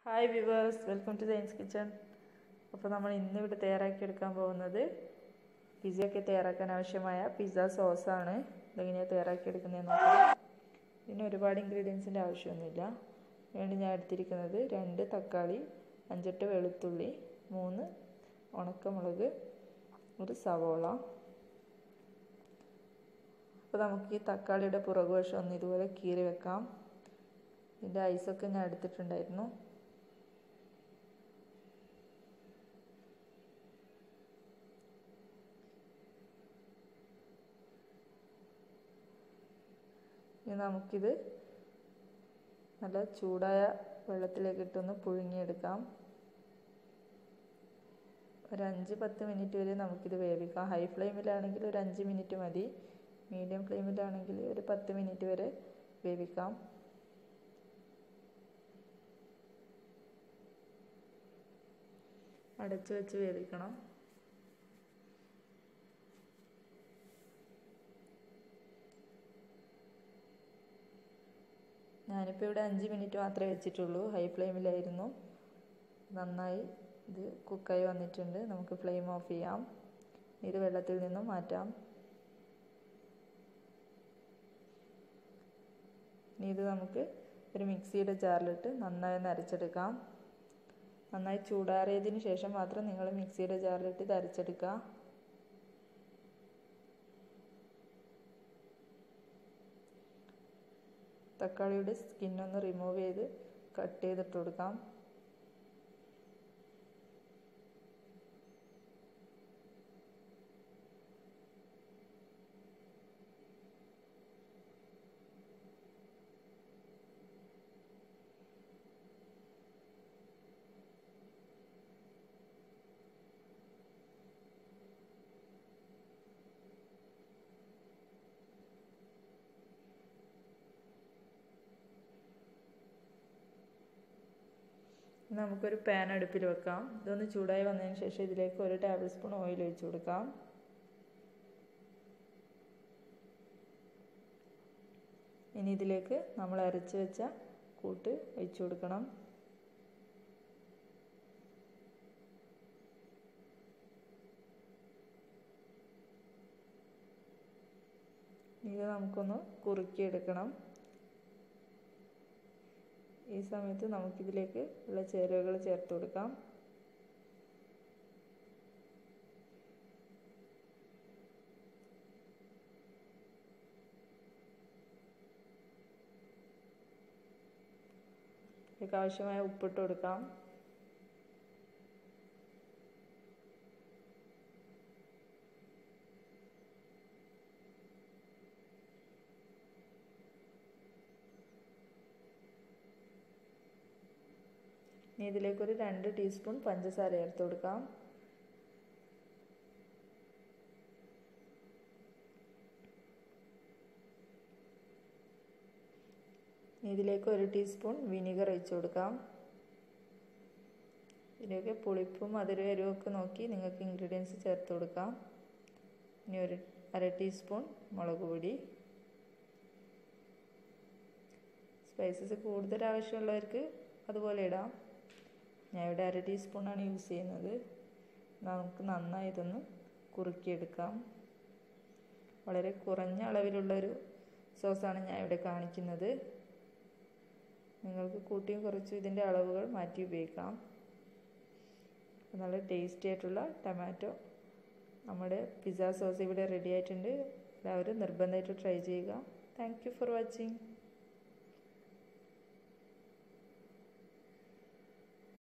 hi viewers welcome to science kitchen അപ്പോൾ നമ്മൾ ഇന്ന് ഇവിടെ തയ്യാറാക്കിയെടുക്കാൻ പോകുന്നത് പിസ്സയൊക്കെ തയ്യാറാക്കാൻ ആവശ്യമായ പിസ്സ സോസാണ് ഇതെങ്ങനെയാണ് തയ്യാറാക്കിയെടുക്കുന്നതെന്ന് നോക്കാം ഇതിന് ഒരുപാട് ഇൻഗ്രീഡിയൻസിൻ്റെ ആവശ്യമൊന്നുമില്ല വേണ്ടി ഞാൻ എടുത്തിരിക്കുന്നത് രണ്ട് തക്കാളി അഞ്ചെട്ട് വെളുത്തുള്ളി മൂന്ന് ഉണക്കമുളക് ഒരു സവോള അപ്പോൾ നമുക്ക് ഈ തക്കാളിയുടെ പുറകുവശം ഒന്ന് ഇതുപോലെ കീറി വെക്കാം ഇതിൻ്റെ ഐസൊക്കെ ഞാൻ എടുത്തിട്ടുണ്ടായിരുന്നു ഇനി നമുക്കിത് നല്ല ചൂടായ വെള്ളത്തിലേക്ക് ഇട്ടൊന്ന് പുഴുങ്ങിയെടുക്കാം ഒരു അഞ്ച് പത്ത് മിനിറ്റ് വരെ നമുക്കിത് വേവിക്കാം ഹൈ ഫ്ലെയിമിലാണെങ്കിൽ ഒരു അഞ്ച് മിനിറ്റ് മതി മീഡിയം ഫ്ലെയിമിലാണെങ്കിൽ ഒരു പത്ത് മിനിറ്റ് വരെ വേവിക്കാം അടച്ചു വെച്ച് വേവിക്കണം ഞാനിപ്പോൾ ഇവിടെ അഞ്ച് മിനിറ്റ് മാത്രമേ വെച്ചിട്ടുള്ളൂ ഹൈ ഫ്ലെയിമിലായിരുന്നു നന്നായി ഇത് കുക്കായി വന്നിട്ടുണ്ട് നമുക്ക് ഫ്ലെയിം ഓഫ് ചെയ്യാം ഇത് വെള്ളത്തിൽ നിന്നും മാറ്റാം ഇനി ഇത് നമുക്ക് ഒരു മിക്സിയുടെ ജാറിലിട്ട് നന്നായി ഒന്ന് അരച്ചെടുക്കാം നന്നായി ചൂടാറിയതിന് ശേഷം മാത്രം നിങ്ങൾ മിക്സിയുടെ ജാറിലിട്ട് ഇത് അരച്ചെടുക്കുക തക്കാളിയുടെ സ്കിന്നൊന്ന് റിമൂവ് ചെയ്ത് കട്ട് ചെയ്തിട്ട് കൊടുക്കാം നമുക്കൊരു പാൻ അടുപ്പിൽ വെക്കാം ഇതൊന്ന് ചൂടായി വന്നതിന് ശേഷം ഇതിലേക്ക് ഒരു ടേബിൾ സ്പൂൺ ഓയിൽ ഒഴിച്ചു കൊടുക്കാം ഇനി ഇതിലേക്ക് നമ്മൾ അരച്ച് വെച്ച കൂട്ട് ഒഴിച്ചു കൊടുക്കണം ഇത് നമുക്കൊന്ന് കുറുക്കിയെടുക്കണം ഈ സമയത്ത് നമുക്കിതിലേക്ക് ഉള്ള ചേരുവകൾ ചേർത്ത് കൊടുക്കാം ഇതിലേക്ക് ആവശ്യമായ ഉപ്പിട്ട് കൊടുക്കാം ഇനി ഇതിലേക്കൊരു രണ്ട് ടീസ്പൂൺ പഞ്ചസാര ചേർത്ത് കൊടുക്കാം ഇതിലേക്ക് ഒരു ടീസ്പൂൺ വിനീഗർ ഒഴിച്ചു കൊടുക്കാം ഇതിലേക്ക് പുളിപ്പും മധുരം എരിവൊക്കെ നോക്കി നിങ്ങൾക്ക് ഇൻഗ്രീഡിയൻസ് ചേർത്ത് കൊടുക്കാം ഇനി ഒരു അര ടീസ്പൂൺ മുളക് പൊടി സ്പൈസസ് കൂടുതൽ ആവശ്യമുള്ളവർക്ക് അതുപോലെ ഇടാം ഞാൻ ഇവിടെ അര ടീസ്പൂണാണ് യൂസ് ചെയ്യുന്നത് നമുക്ക് നന്നായി ഇതൊന്ന് കുറുക്കിയെടുക്കാം വളരെ കുറഞ്ഞ അളവിലുള്ളൊരു സോസാണ് ഞാൻ ഇവിടെ കാണിക്കുന്നത് നിങ്ങൾക്ക് കൂട്ടിയും കുറച്ചും ഇതിൻ്റെ അളവുകൾ മാറ്റി ഉപയോഗിക്കാം നല്ല ടേസ്റ്റി ആയിട്ടുള്ള ടൊമാറ്റോ നമ്മുടെ പിസ്സ സോസ് ഇവിടെ റെഡി ആയിട്ടുണ്ട് എല്ലാവരും നിർബന്ധമായിട്ട് ട്രൈ ചെയ്യുക താങ്ക് യു ഫോർ വാച്ചിങ്